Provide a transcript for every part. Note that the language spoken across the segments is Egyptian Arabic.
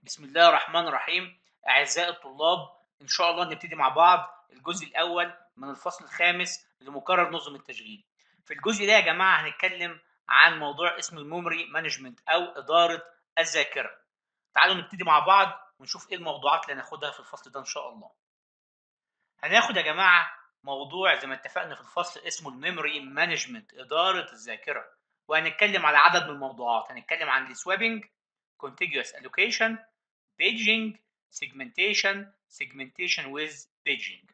بسم الله الرحمن الرحيم أعزائي الطلاب إن شاء الله نبتدي مع بعض الجزء الأول من الفصل الخامس لمقرر نظم التشغيل في الجزء ده يا جماعة هنتكلم عن موضوع اسمه الميموري مانجمنت أو إدارة الذاكرة تعالوا نبتدي مع بعض ونشوف إيه الموضوعات اللي هناخدها في الفصل ده إن شاء الله هناخد يا جماعة موضوع زي ما اتفقنا في الفصل اسمه الميموري مانجمنت إدارة الذاكرة وهنتكلم على عدد من الموضوعات هنتكلم عن السوابنج contiguous allocation paging segmentation segmentation with paging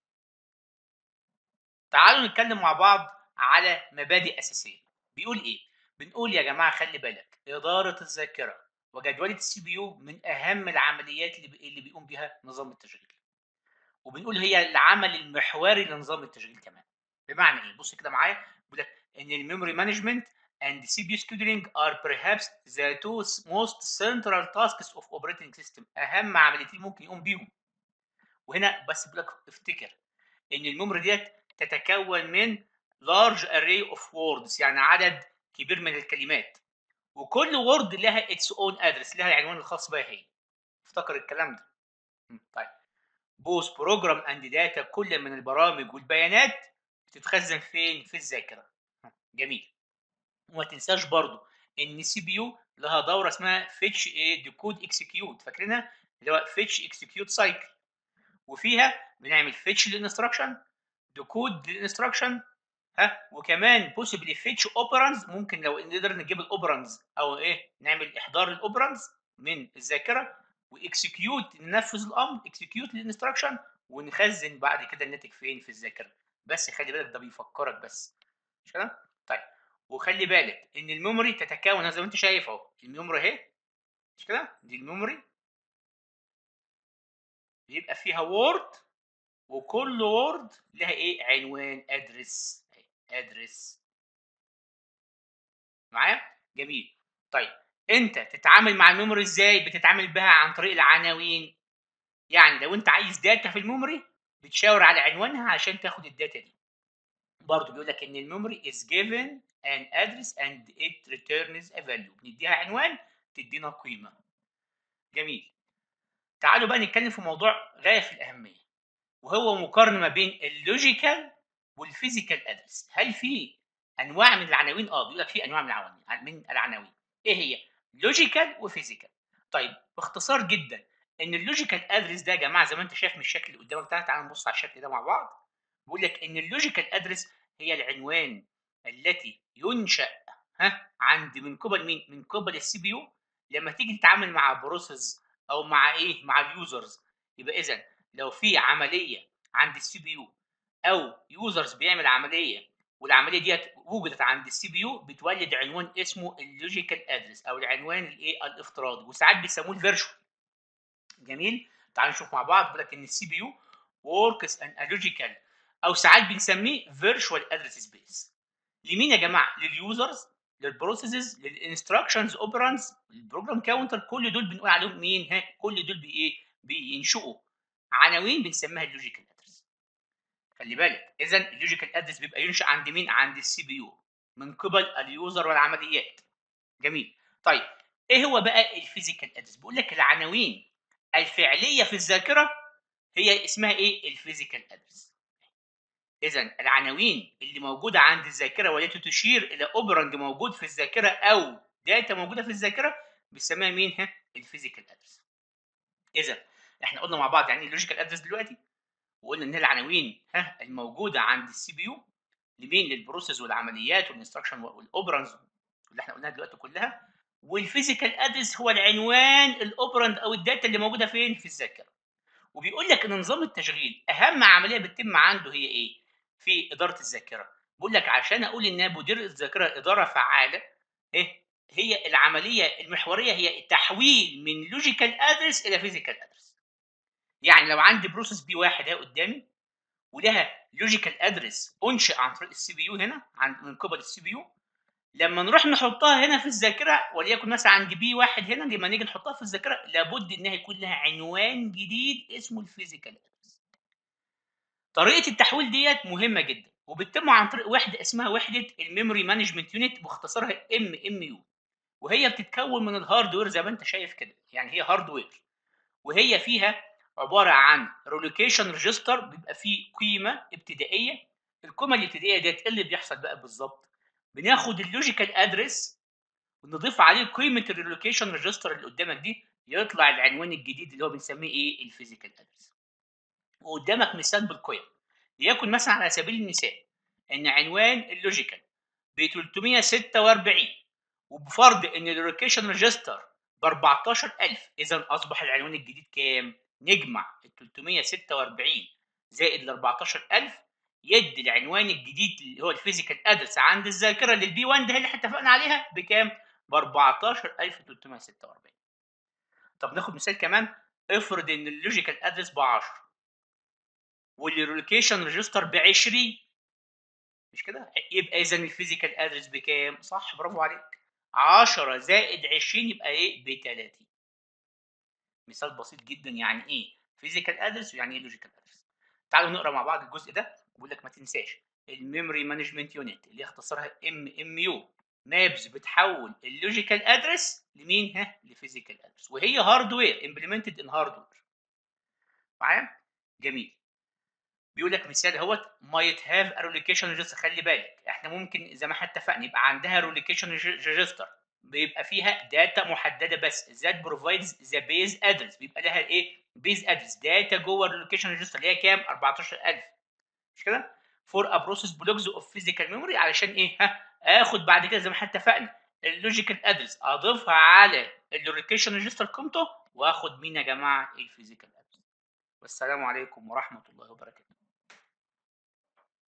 تعالوا نتكلم مع بعض على مبادئ أساسية بيقول إيه؟ بنقول يا جماعة خلي بالك إدارة الذاكرة وجدولة السي بي يو من أهم العمليات اللي, بي... اللي بيقوم بها نظام التشغيل وبنقول هي العمل المحوري لنظام التشغيل كمان بمعنى إيه؟ بص كده معايا بيقول لك إن الميموري مانجمنت and CPU scheduling are perhaps the two most central tasks of operating system اهم عمليتين ممكن يقوم بيهم وهنا بس بقول لك افتكر ان الميموري ديت تتكون من large array of words يعني عدد كبير من الكلمات وكل word لها its own address لها العنوان الخاص بها هي افتكر الكلام ده طيب both program and data كل من البرامج والبيانات بتتخزن فين في الذاكره جميل وما تنساش برضو ان السي بي يو لها دوره اسمها فيتش ديكود اكسكيوت فاكرينها اللي هو فيتش اكسكيوت سايكل وفيها بنعمل فيتش للانستراكشن ديكود للانستراكشن ها وكمان بوسيبلي فيتش اوبرانز ممكن لو نقدر نجيب الاوبرانز او ايه نعمل احضار الاوبرانز من الذاكره واكسكيوت ننفذ الامر اكسكيوت للانستراكشن ونخزن بعد كده الناتج فين في الذاكره بس خلي بالك ده بيفكرك بس مش كده طيب وخلي بالك ان الميموري تتكون زي ما انت شايف اهو الميموري اهي مش كده دي الميموري بيبقى فيها وورد وكل وورد لها ايه عنوان ادرس ادرس معايا جميل طيب انت تتعامل مع الميموري ازاي بتتعامل بها عن طريق العناوين يعني لو انت عايز داتا في الميموري بتشاور على عنوانها عشان تاخد الداتا دي برضه بيقول لك ان الميموري is given an address and it returns a value بنديها عنوان تدينا قيمه جميل تعالوا بقى نتكلم في موضوع غايه في الاهميه وهو مقارنه ما بين اللوجيكال والفيزيكال ادرس هل في انواع من العناوين اه بيقول لك في انواع من العناوين من العناوين ايه هي لوجيكال وفيزيكال طيب باختصار جدا ان اللوجيكال ادرس ده يا جماعه زي ما انت شايف من الشكل اللي قدامك ده تعال نبص على الشكل ده مع بعض بيقول لك ان اللوجيكال ادرس هي العنوان التي ينشا ها عند من قبل مين؟ من قبل السي بي يو لما تيجي تتعامل مع بروسيس او مع ايه؟ مع اليوزرز يبقى اذا لو في عمليه عند السي بي يو او يوزرز بيعمل عمليه والعمليه ديت وجدت عند السي بي يو بتولد عنوان اسمه اللوجيكال ادرس او العنوان الايه؟ الافتراضي وساعات بيسموه الفيرشوال جميل؟ تعالوا نشوف مع بعض بيقول لك ان السي بي يو works an a logical او ساعات بنسميه فيرتشوال ادرس سبيس لمين يا جماعه لليوزرز للبروسيسز للانستراكشنز اوبرانز البروجرام كاونتر كل دول بنقول عليهم مين ها كل دول بايه بينشئوا عناوين بنسميها اللوجيكال ادرس خلي بالك اذا اللوجيكال ادرس بيبقى ينشا عند مين عند السي بي يو من قبل اليوزر والعمليات جميل طيب ايه هو بقى الفيزيكال ادرس بيقول لك العناوين الفعليه في الذاكره هي اسمها ايه الفيزيكال ادرس اذا العناوين اللي موجوده عند الذاكره والتي تشير الى اوبراند موجود في الذاكره او داتا موجوده في الذاكره بنسميها مين ها الفيزيكال ادرس اذا احنا قلنا مع بعض يعني ايه اللوجيكال ادرس دلوقتي وقلنا ان هي العناوين ها الموجوده عند السي بي يو لمين للبروسيس والعمليات والانستراكشن والاوبراندز اللي احنا قلناها دلوقتي كلها والفيزيكال ادرس هو العنوان الاوبراند او الداتا اللي موجوده فين في الذاكره وبيقول لك ان نظام التشغيل اهم عمليه بتتم عنده هي ايه في اداره الذاكره بقول لك عشان اقول ان مدير الذاكره اداره فعاله ايه هي العمليه المحوريه هي تحويل من لوجيكال ادرس الى فيزيكال ادرس يعني لو عندي بروسيس بي واحد اهي قدامي ولها لوجيكال ادرس انشئ عن طريق السي بي يو هنا عن من قبل السي بي يو لما نروح نحطها هنا في الذاكره وليكن مثلا عند بي واحد هنا لما نيجي نحطها في الذاكره لابد انها يكون لها عنوان جديد اسمه الفيزيكال ادرس طريقه التحويل ديت مهمه جدا وبتتم عن طريق وحده اسمها وحده الميموري مانجمنت يونت باختصارها ام ام يو وهي بتتكون من الهاردوير زي ما انت شايف كده يعني هي هاردوير وهي فيها عباره عن ريلوكيشن ريجستر بيبقى فيه قيمه ابتدائيه القيمه الابتدائيه ديت ايه اللي بيحصل بقى بالظبط بناخد اللوجيكال ادرس ونضيف عليه قيمه الريلوكيشن ريجستر اللي قدامك دي يطلع العنوان الجديد اللي هو بنسميه ايه الفيزيكال ادرس وقدامك مثال بالقيم ليكن مثلا على سبيل المثال ان عنوان اللوجيكال ب 346 وبفرض ان الريلوكيشن ريجستر ب 14000 اذا اصبح العنوان الجديد كام؟ نجمع ال 346 زائد ال 14000 يدي العنوان الجديد اللي هو الفيزيكال ادرس عند الذاكره للبي 1 ده اللي احنا اتفقنا عليها بكام؟ ب 14346 طب ناخد مثال كمان افرض ان اللوجيكال ادرس ب 10 والريلوكيشن ريجستر ب 20 مش كده؟ يبقى اذا الفيزيكال ادرس بكام؟ صح برافو عليك 10 زائد 20 يبقى ايه؟ ب 30 مثال بسيط جدا يعني ايه فيزيكال ادرس ويعني ايه لوجيكال ادرس تعالوا نقرا مع بعض الجزء ده بيقول لك ما تنساش الميموري مانجمنت يونت اللي هي اختصارها ام ام يو مابس بتحول اللوجيكال ادرس لمين ها لفيزيكال ادرس وهي هاردوير امبلمنتد ان هاردوير معايا جميل بيقول لك مثال اهوت مايت هاف ريلوكيشن ريجستر خلي بالك احنا ممكن زي ما احنا اتفقنا يبقى عندها ريلوكيشن ريجستر بيبقى فيها داتا محدده بس ذات بروفايدز ذا بيز ادرس بيبقى لها ايه بيز ادرس داتا جوه الريلوكيشن ريجستر اللي هي كام 14000 مش كده فور ا بروسيس بلوكس اوف فيزيكال ميموري علشان ايه ها اخد بعد كده زي ما احنا اتفقنا اللوجيكال ادرس اضيفها على الريلوكيشن ريجستر قيمته واخد مين يا جماعه الفيزيكال ادرس والسلام عليكم ورحمه الله وبركاته